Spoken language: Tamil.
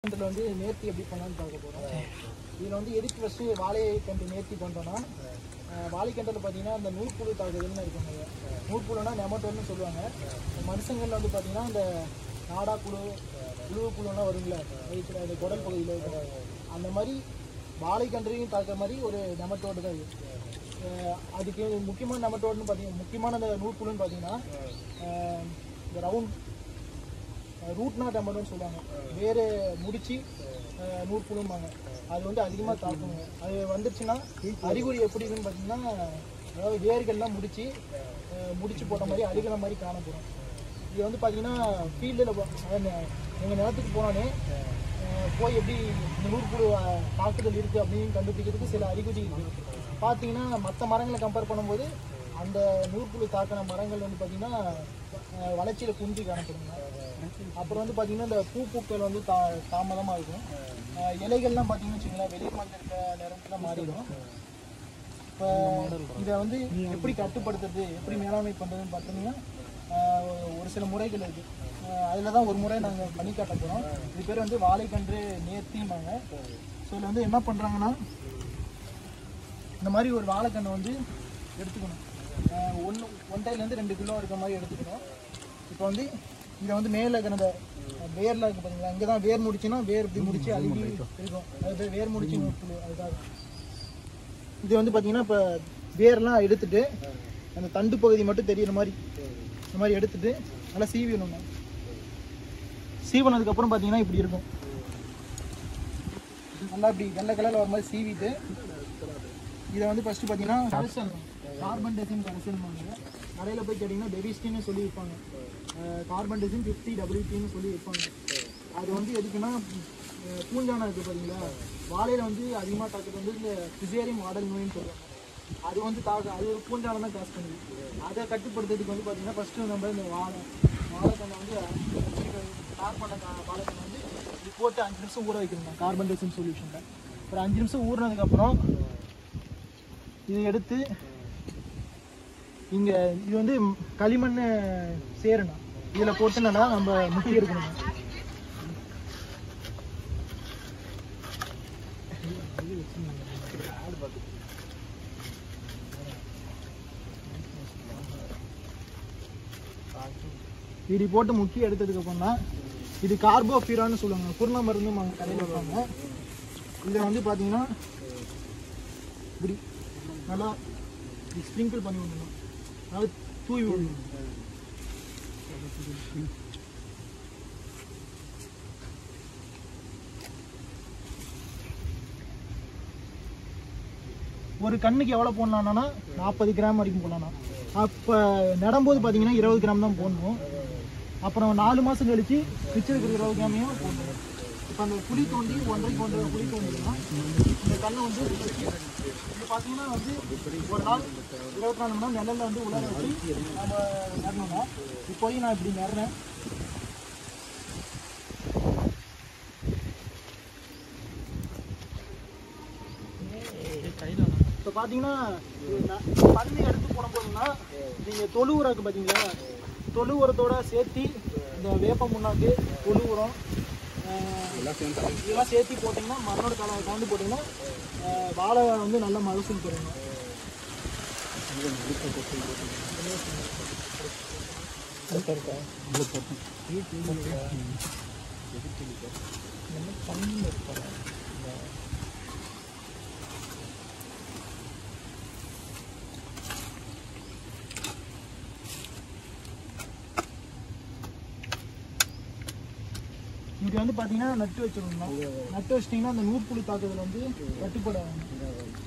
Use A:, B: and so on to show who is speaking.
A: இதில் வந்து நேர்த்தி எப்படி பண்ணலாம்னு பார்க்க போகிறோம் இதில் வந்து எதுக்கு ஃபஸ்ட்டு வாழையை கண்டு நேர்த்தி பண்ணுறோன்னா வாழைக்கண்டில் பார்த்தீங்கன்னா அந்த நூற்புழு தாக்குதல்னு இருக்குங்க நூற்புழுனா நெமட்டோன்னு சொல்லுவாங்க மனுஷங்களில் வந்து பார்த்தீங்கன்னா இந்த நாடா புழு புழுவு புழுலாம் வருங்களே வயிற்றுல அந்த குடல் பகுதியில் இருக்கும் அந்த மாதிரி வாழைக்கன்றையும் தாக்குற மாதிரி ஒரு நெமட்டோடு தான் இது அஹ் அதுக்கு முக்கியமான நெமட்டோடுன்னு பார்த்தீங்கன்னா முக்கியமான அந்த நூற்புழுன்னு பார்த்தீங்கன்னா அஹ் இந்த ரவுண்ட் ரூட் நாட் அம்பர்னு சொல்லுவாங்க வேறு முடிச்சு அஹ், நூற்புழும்பாங்க அது வந்து அதிகமாக தாக்குங்க அது வந்துருச்சுன்னா அறிகுறி எப்படி இருக்குன்னு பார்த்தீங்கன்னா அதாவது வேர்கள்லாம் முடிச்சு அஹ், முடிச்சு போட்ட மாதிரி அழுகின மாதிரி காணப்படும் இது வந்து பார்த்தீங்கன்னா ஃபீல்டில் எங்கள் நிலத்துக்கு போனோடனே அஹ், போய் எப்படி இந்த நூற்புழு அஹ், தாக்குதல் இருக்குது அப்படின்னு கண்டுபிடிக்கிறதுக்கு சில அறிகுறி இருக்குது பார்த்தீங்கன்னா மற்ற மரங்களை கம்பேர் பண்ணும்போது அந்த நூற்புழு தாக்கின மரங்கள் வந்து பார்த்தீங்கன்னா அஹ், வளர்ச்சியில குன்றி காணப்படுங்க அப்புறம் வந்து பார்த்தீங்கன்னா இந்த பூ பூக்கள் வந்து தா தாமதமாக இருக்கும் அஹ், இலைகள்லாம் பார்த்தீங்கன்னு வச்சுக்கோங்களேன் வெளிர் மஞ்சள் நிறத்துல மாறிடும் இப்போ இதை வந்து எப்படி கட்டுப்படுத்துறது எப்படி மேலாண்மை பண்ணுறதுன்னு பார்த்தீங்கன்னா ஆஹ் ஒரு சில முறைகள் இருக்குது அதில் தான் ஒரு முறை நாங்கள் பண்ணி காட்ட போகிறோம் இது பேர் வந்து வாழைக்கன்று நேர்த்திம்பாங்க ஸோ இதில் வந்து என்ன பண்ணுறாங்கன்னா இந்த மாதிரி ஒரு வாழைக்கண்ணை வந்து எடுத்துக்கணும் ஒன்று ஒன்றையிலேருந்து ரெண்டு கிலோ இருக்கிற மாதிரி எடுத்துக்கணும் இப்போ வந்து இதை வந்து மேலே இருக்கிற அந்த வேரில் இருக்கு பார்த்தீங்களா இங்கே தான் வேர் முடிச்சுன்னா வேர் இப்படி முடிச்சு அழுகி இருக்கும் அது பேர் வேர் முடிச்சு நூற்று அதுக்காக இது வந்து பார்த்தீங்கன்னா இப்போ வேர்லாம் எடுத்துட்டு அந்த தண்டு பகுதி மட்டும் தெரியுற மாதிரி இந்த மாதிரி எடுத்துட்டு நல்லா சீவிடணும் சீவனதுக்கப்புறம் பார்த்தீங்கன்னா இப்படி இருக்கும் நல்லா இப்படி வெள்ளை கலரில் வர மாதிரி சீவிட்டு இதை வந்து ஃபஸ்ட்டு பார்த்தீங்கன்னா கரைசல் கார்பன் டெசின் கரைசல் கடையில் போய் கேட்டிங்கன்னா டெரிஸ்டின்னு சொல்லி விற்பாங்க கார்பன் டெசின் ஃபிஃப்டி டபிள்யூடின்னு சொல்லி விற்பாங்க அது வந்து எதுக்குன்னா அஹ், பூஞ்சானம் இருக்குது பார்த்தீங்களா வாழையில் வந்து அதிகமாக தாக்குறது வந்து இந்த பிசேரியம் மாடல் நோயின்னு சொல்லுவாங்க அது வந்து தாக்க அது ஒரு பூஞ்சானம் தான் காசு பண்ணுது அதை கட்டுப்படுத்துறதுக்கு வந்து பார்த்தீங்கன்னா ஃபஸ்ட்டு நம்ம இந்த வாழை வாழைக்கண்ணை வந்து கார்பன் வாழைக்கண்ணை வந்து இது போட்டு அஞ்சு நிமிஷம் ஊற வைக்கணும் கார்பன் டெசின் சொல்யூஷனில் ஒரு அஞ்சு நிமிஷம் ஊறினதுக்கப்புறம் இது எடுத்து இங்க இது வந்து களிமண் சேரணும் இதுல போட்டு என்னன்னா நம்ம முக்கி எடுக்கணும் இப்படி போட்டு முக்கி எடுத்ததுக்கு அப்புறம் தான் இது கார்போஃபிரான்னு சொல்லுவாங்க குருண மருந்து அவங்க கடையில் வைப்பாங்க இதை வந்து பார்த்தீங்கன்னா இப்படி நல்லா ஸ்ப்ரிங்கிள் பண்ணி விடணும் அதாவது தூவி விடணும் ஒரு கண்ணுக்கு எவ்வளோ போடலாம்னா நாற்பது கிராம் வரைக்கும் போடலாம் அப்போ நடும்போது பார்த்தீங்கன்னா இருபது கிராம் தான் போடணும் அப்புறம் நாலு மாதம் கழிச்சு மிச்சம் இருக்கிற இருபது கிராமையும் போடணும் இப்போ அந்த குழி தோண்டி ஒன்றரைக்கு ஒன்றரை குழி தோண்டினா இந்த கண்ணை வந்து இது பார்த்தீங்கன்னா வந்து ஒரு நாள் இருபத்தி நாலு மணி நேரம் நிழல்ல வந்து உலர வச்சு நம்ம நடணுங்க இப்போயும் நான் இப்படி நடுறேன் இப்போ பார்த்தீங்கன்னா இது ந- பண்ணி எடுத்து போட போதுன்னா நீங்கள் தொழு உரம் இருக்கு பார்த்தீங்களா தொழு உரத்தோட சேர்த்து இந்த வேப்ப முன்னாக்கு தொழு உரம் ஆஹ், இதெல்லாம் சேர்த்து போட்டிங்கன்னா மண்ணோட கல கலந்து போட்டிங்கன்னா ஆஹ், வாழை வந்து நல்ல மகசூல் தருங்க இங்கே வந்து பார்த்தீங்கன்னா நட்டு வச்சிடணும் நட்டு வச்சிட்டிங்கன்னா அந்த நூற்புழு தாக்குதல் வந்து கட்டுப்பட